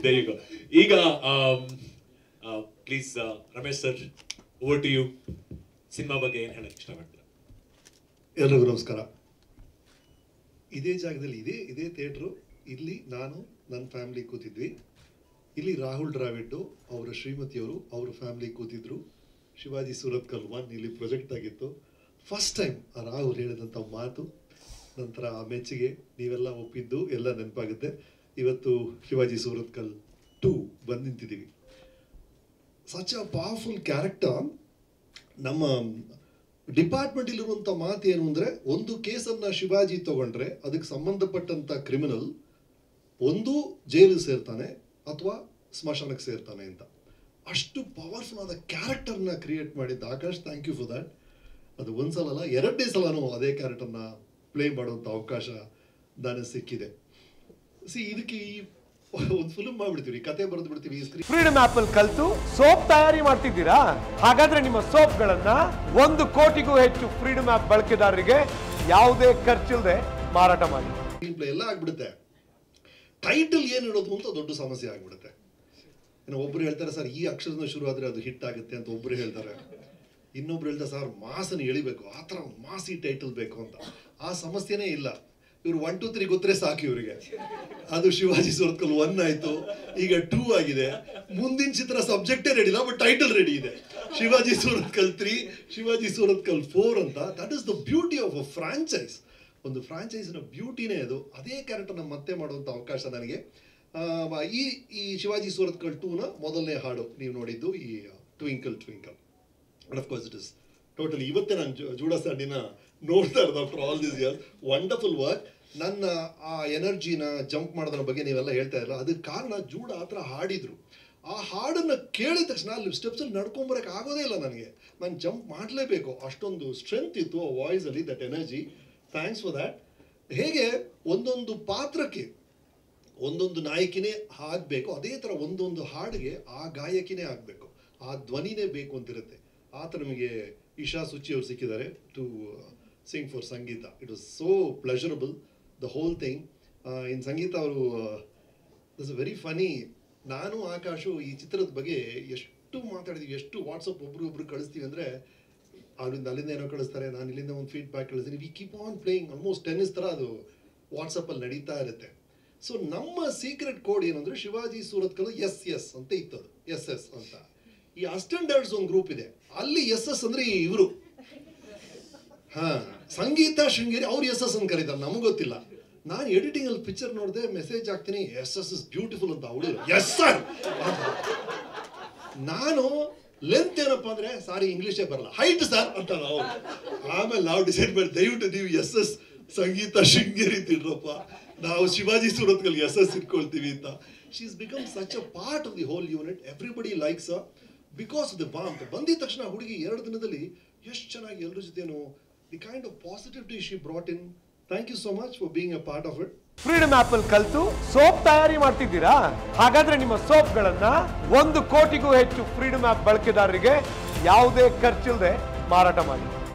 there you go. ಈಗ please Ramesh sir over to you cinema ಬಗ್ಗೆ ಏನ್ ಹೇಳಕ್ ಇಷ್ಟಪಡ್ತೀರಾ ಎಲ್ರಿಗೂ ನಮಸ್ಕಾರ ಇದೇ ಜಾಗದಲ್ಲಿ ಇದೇ ಇದೇ ಥಿಯೇಟ್ರು ಇಲ್ಲಿ ನಾನು ನನ್ನ ಫ್ಯಾಮಿಲಿ ಕೂತಿದ್ವಿ ಇಲ್ಲಿ ರಾಹುಲ್ ದ್ರಾವಿಡ್ ಅವರ ಶ್ರೀಮತಿಯವರು ಅವರ ಫ್ಯಾಮಿಲಿ ಕೂತಿದ್ರು ಶಿವಾಜಿ ಸೂರತ್ಕಲ್ ಒನ್ ಇಲ್ಲಿ ಪ್ರೊಜೆಕ್ಟ್ ಆಗಿತ್ತು ಫಸ್ಟ್ ಟೈಮ್ ಆ ರಾಹುಲ್ ಹೇಳಿದಂಥ ಮಾತು ನಂತರ ಆ ಮೆಚ್ಚುಗೆ ನೀವೆಲ್ಲ ಒಪ್ಪಿದ್ದು ಎಲ್ಲ ನೆನಪಾಗುತ್ತೆ ಇವತ್ತು ಶಿವಾಜಿ ಸೂರತ್ಕಲ್ ಟೂ ಬಂದು ನಿಂತಿದ್ದೀವಿ ಸಚ್ ಅ ಪವರ್ಫುಲ್ ಕ್ಯಾರೆಕ್ಟರ್ ನಮ್ಮ ಡಿಪಾರ್ಟ್ಮೆಂಟ್ ಇರುವಂತ ಮಾತು ಏನು ಅಂದ್ರೆ ಒಂದು ಕೇಸನ್ನ ಶಿವಾಜಿ ತಗೊಂಡ್ರೆ ಅದಕ್ಕೆ ಸಂಬಂಧಪಟ್ಟಂತ ಕ್ರಿಮಿನಲ್ ಒಂದು ಜೈಲು ಸೇರ್ತಾನೆ ಅಥವಾ ಸ್ಮಶಾನಕ್ಕೆ ಸೇರ್ತಾನೆ ಅಂತ ಅಷ್ಟು ಪವರ್ಫುಲ್ ಆದ ಕ್ಯಾರೆಕ್ಟರ್ನ ಕ್ರಿಯೇಟ್ ಮಾಡಿದ್ದ Akash thank you for that ಅದು ಒಂದ್ಸಲ ಅಲ್ಲ ಎರಡನೇ ಸಲನೂ ಅದೇ ಕ್ಯಾರೆಕ್ಟರ್ನ ಪ್ಲೇ ಮಾಡುವಂಥ ಅವಕಾಶ ನನಗೆ ಸಿಕ್ಕಿದೆ ಸಿ ಇದಕ್ಕೆ ಈ ಒಂದು ಫಿಲ್ಮ್ ಮಾಡ್ಬಿಡ್ತೀವಿ ಕತೆ ಬರೆದು ಬಿಡ್ತೀವಿ ಸ್ಕ್ರೀನ್ ಫ್ರೀಡಮ್ ಆಪ್ ಅಲ್ಲಿ ಕಲ್ತು ಸೋಪ್ ತಯಾರಿ ಮಾಡ್ತಿದ್ದೀರಾ ಹಾಗಾದ್ರೆ ನಿಮ್ಮ ಸೋಪ್ಗಳನ್ನ ಒಂದು ಕೋಟಿಗೂ ಹೆಚ್ಚು ಫ್ರೀಡಮ್ ಆಪ್ ಬಳಕೆದಾರರಿಗೆ ಯಾವುದೇ ಖರ್ಚಿಲ್ಲದೆ ಮಾರಾಟ ಮಾಡಿ ಸ್ಕ್ರೀನ್ ಪ್ಲೇ ಎಲ್ಲ ಆಗ್ಬಿಡುತ್ತೆ ಟೈಟಲ್ ಏನು ಇಡೋದು ಅಂತ ದೊಡ್ಡ ಸಮಸ್ಯೆ ಆಗ್ಬಿಡುತ್ತೆ ಇನ್ನು ಒಬ್ರು ಹೇಳ್ತಾರೆ ಸರ್ ಈ ಅಕ್ಷರದಿಂದ ಶುರು ಆದ್ರೆ ಅದು ಹಿಟ್ ಆಗುತ್ತೆ ಅಂತ ಒಬ್ರು ಹೇಳ್ತಾರೆ ಇನ್ನೊಬ್ರು ಹೇಳ್ತಾರೆ ಸರ್ ಮಾಸನ ಎಳಿಬೇಕು ಆ ಥರ ಒಂದು ಮಾಸಿ ಟೈಟಲ್ ಬೇಕು ಅಂತ ಆ ಸಮಸ್ಯೆನೇ ಇಲ್ಲ ಇವ್ರು ಒನ್ ಟು ತ್ರೀ ಗೊತ್ತರೆ ಸಾಕು ಇವರಿಗೆ ಅದು ಶಿವಾಜಿ ಸುರತ್ಕಲ್ ಒನ್ ಆಯ್ತು ಈಗ ಟೂ ಆಗಿದೆ ಮುಂದಿನ ಚಿತ್ರ ಸಬ್ಜೆಕ್ಟೇ ರೆಡಿ ಇಲ್ಲ ಬಟ್ ಟೈಟಲ್ ರೆಡಿ ಇದೆ ಶಿವಾಜಿ ಸೂರತ್ಕಲ್ ತ್ರೀ ಶಿವಾಜಿ ಸೂರತ್ಕಲ್ ಫೋರ್ ಅಂತ that is the beauty of a franchise ಒಂದು ಫ್ರಾಂಚೈಸಿನ ಬ್ಯೂಟಿನೇ ಅದು ಅದೇ ಕ್ಯಾರೆಕ್ಟರ್ನ ಮತ್ತೆ ಮಾಡುವಂಥ ಅವಕಾಶ ನನಗೆ ಆ, ಈ ಈ ಶಿವಾಜಿ ಸೂರತ್ಕಲ್ ಟೂನ ಮೊದಲನೇ ಹಾಡು ನೀವು ನೋಡಿದ್ದು ಈ twinkle twinkle and of course it is totally ಇವತ್ತೇ ನಾನು ಜು- ಜೂಡ ಸ್ಯಾಂಡಿನ ನೋಡ್ತಾ ಇರೋದು after all this years wonderful work ನನ್ನ ಆ ಎನರ್ಜಿನ ಜಂಪ್ ಮಾಡೋದ್ರ ಬಗ್ಗೆ ನೀವೆಲ್ಲ ಹೇಳ್ತಾ ಇರಲ್ಲ ಅದಕ್ಕೆ ಕಾರಣ ಜೂಡ ಆ ಥರ ಹಾಡಿದ್ರು ಆ ಹಾಡನ್ನ ಕೇಳಿದ ತಕ್ಷಣ ಅಲ್ಲಿ ಸ್ಟೆಪ್ಸಲ್ಲಿ ನಡ್ಕೊಂಬರಕ್ಕೆ ಆಗೋದೇ ಇಲ್ಲ ನನಗೆ ನಾನು ಜಂಪ್ ಮಾಡಲೇಬೇಕು ಅಷ್ಟೊಂದು ಸ್ಟ್ರೆಂತ್ ಇತ್ತು ಆ ವಾಯ್ಸಲ್ಲಿ that energy thanks for that ಹೇಗೆ ಒಂದೊಂದು ಪಾತ್ರಕ್ಕೆ ಒಂದೊಂದು ನಾಯಕಿನೇ ಆಗಬೇಕು ಅದೇ ಥರ ಒಂದೊಂದು ಹಾಡಿಗೆ ಆ ಗಾಯಕಿನೇ ಆಗಬೇಕು ಆ ಧ್ವನಿನೇ ಬೇಕು ಅಂತಿರುತ್ತೆ ಆ ಥರ ನಮಗೆ ಇಶಾ ಸುಚಿ ಅವ್ರು ಸಿಕ್ಕಿದ್ದಾರೆ to sing for Sangeetha it was so pleasurable the whole thing in Sangeetha ಅವರು ಇಟ್ಸ್ ವೆರಿ ಫನಿ ನಾನು ಆಕಾಶು ಈ ಚಿತ್ರದ ಬಗ್ಗೆ ಎಷ್ಟು ಮಾತಾಡಿದೀವಿ ಎಷ್ಟು ವಾಟ್ಸಪ್ ಒಬ್ರು ಒಬ್ರು ಕಳಿಸ್ತೀವಿ ಅಂದರೆ ಅಲ್ಲಿಂದ ಅಲ್ಲಿಂದ ಏನೋ ಕಳಿಸ್ತಾರೆ ನಾನು ಇಲ್ಲಿಂದ ಒಂದು ಫೀಡ್ಬ್ಯಾಕ್ ಕಳಿಸ್ತೀನಿ we keep on playing almost tennis ಥರ ಅದು ವಾಟ್ಸಪ್ಪಲ್ಲಿ ನಡೀತಾ ಇರುತ್ತೆ ಸೊ ನಮ್ಮ ಸೀಕ್ರೆಟ್ ಕೋಡ್ ಏನಂದ್ರೆ ಶಿವಾಜಿ ಸೂರತ್ಕಲ್ ಎಸ್ ಎಸ್ ಅಂತ ಇತ್ತು ಅದು ಎಸ್ ಎಸ್ ಅಂತ ಈ ಅಸ್ಟೆಂಡರ್ಡ್ಸ್ ಒಂದು ಗ್ರೂಪ್ ಇದೆ ಅಲ್ಲಿ ಎಸ್ ಎಸ್ ಅಂದ್ರೆ ಇವರು ಹಾ ಸಂಗೀತ ಶೃಂಗೇರಿ ಅವ್ರು ಎಸ್ ಎಸ್ ಅಂತ ಕರೀತಾರೆ ನಮಗೆ ಗೊತ್ತಿಲ್ಲ ನಾನು ಎಡಿಟಿಂಗ್ ಅಲ್ಲಿ ಪಿಕ್ಚರ್ ನೋಡಿದೆ ಮೆಸೇಜ್ ಹಾಕ್ತೀನಿ ಎಸ್ ಎಸ್ ಇಸ್ ಬ್ಯೂಟಿಫುಲ್ ಅಂತ ಅವಳು ಎಸ್ ಸರ್ ನಾನು ಲೆಂತ್ ಏನಪ್ಪಾ ಅಂದ್ರೆ ಸಾರಿ ಇಂಗ್ಲಿಷೇ ಬರಲ್ಲ ಹೈಟ್ ಸರ್ ಅಂತ ನಾವು ಆಮೇಲೆ ನಾವು ಡಿಸೈಡ್ ಮಾಡಿ ದಯವಿಟ್ಟು ನೀವು ಎಸ್ ಎಸ್ ಸಂಗೀತ ಶೃಂಗೇರಿ ತಿಳ್ರಪ್ಪ ನಾವು ಶಿವಾಜಿ ಸೂರತ್ಕಲ್ ಎಸ್ ಎಸ್ ಇಟ್ಕೊಳ್ತೀವಿ ಅಂತ she is become such a part of the whole unit everybody likes because of the bomb ಬಂದಿದ ತಕ್ಷಣ ಹುಡುಗಿ ಎರಡು ದಿನದಲ್ಲಿ ಎಷ್ಟು ಚೆನ್ನಾಗಿ ಎಲ್ಲರ ಜೊತೆನೂ the kind of positivity she brought in thank you so much for being a part of it freedom app ಅಲ್ಲಿ ಕಲ್ತು ಸೋಪ್ ತಯಾರಿ ಮಾಡ್ತಿದ್ದೀರಾ ಹಾಗಾದ್ರೆ ನಿಮ್ಮ ಸೋಪ್ಗಳನ್ನ ಒಂದು ಕೋಟಿಗೂ ಹೆಚ್ಚು ಫ್ರೀಡಮ್ ಆಪ್ ಬಳಕೆದಾರರಿಗೆ ಯಾವುದೇ ಖರ್ಚಿಲ್ಲದೆ ಮಾರಾಟ ಮಾಡಿ